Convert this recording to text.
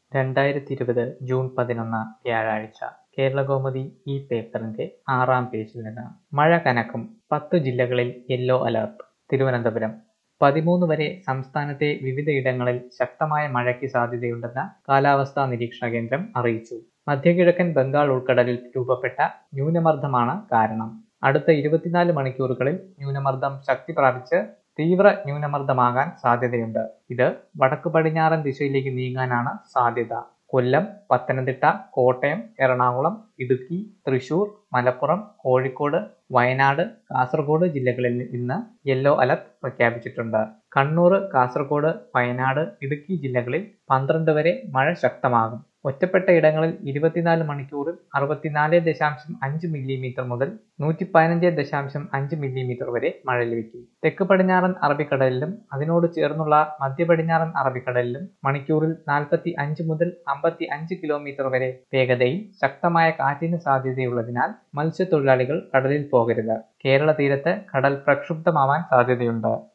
രണ്ടായിരത്തി ഇരുപത് ജൂൺ പതിനൊന്ന് വ്യാഴാഴ്ച കേരളകൗമുദി ഈ പേപ്പറിന്റെ ആറാം പേജിൽ നിന്ന് മഴ കനക്കും പത്ത് ജില്ലകളിൽ യെല്ലോ അലർട്ട് തിരുവനന്തപുരം പതിമൂന്ന് വരെ സംസ്ഥാനത്തെ വിവിധയിടങ്ങളിൽ ശക്തമായ മഴയ്ക്ക് സാധ്യതയുണ്ടെന്ന് കാലാവസ്ഥാ നിരീക്ഷണ കേന്ദ്രം അറിയിച്ചു മധ്യകിഴക്കൻ ബംഗാൾ ഉൾക്കടലിൽ രൂപപ്പെട്ട ന്യൂനമർദ്ദമാണ് കാരണം അടുത്ത ഇരുപത്തിനാല് മണിക്കൂറുകളിൽ ന്യൂനമർദ്ദം ശക്തി പ്രാപിച്ച് തീവ്ര ന്യൂനമർദ്ദമാകാൻ സാധ്യതയുണ്ട് ഇത് വടക്ക് പടിഞ്ഞാറൻ ദിശയിലേക്ക് നീങ്ങാനാണ് സാധ്യത കൊല്ലം പത്തനംതിട്ട കോട്ടയം എറണാകുളം ഇടുക്കി തൃശൂർ മലപ്പുറം കോഴിക്കോട് വയനാട് കാസർഗോഡ് ജില്ലകളിൽ ഇന്ന് യെല്ലോ അലർട്ട് പ്രഖ്യാപിച്ചിട്ടുണ്ട് കണ്ണൂർ കാസർഗോഡ് വയനാട് ഇടുക്കി ജില്ലകളിൽ പന്ത്രണ്ട് വരെ മഴ ശക്തമാകും ഒറ്റപ്പെട്ട ഇടങ്ങളിൽ ഇരുപത്തിനാല് മണിക്കൂറിൽ അറുപത്തിനാല് ദശാംശം അഞ്ച് മില്ലിമീറ്റർ മുതൽ നൂറ്റി പതിനഞ്ച് ദശാംശം അഞ്ച് മില്ലിമീറ്റർ വരെ മഴ ലഭിക്കും തെക്ക് പടിഞ്ഞാറൻ അറബിക്കടലിലും അതിനോട് ചേർന്നുള്ള മധ്യ പടിഞ്ഞാറൻ അറബിക്കടലിലും മണിക്കൂറിൽ നാൽപ്പത്തി അഞ്ച് മുതൽ അമ്പത്തി അഞ്ച് കിലോമീറ്റർ വരെ വേഗതയിൽ ശക്തമായ കാറ്റിന് സാധ്യതയുള്ളതിനാൽ മത്സ്യത്തൊഴിലാളികൾ കടലിൽ പോകരുത് കേരള തീരത്ത് കടൽ പ്രക്ഷുബ്ധമാവാൻ സാധ്യതയുണ്ട്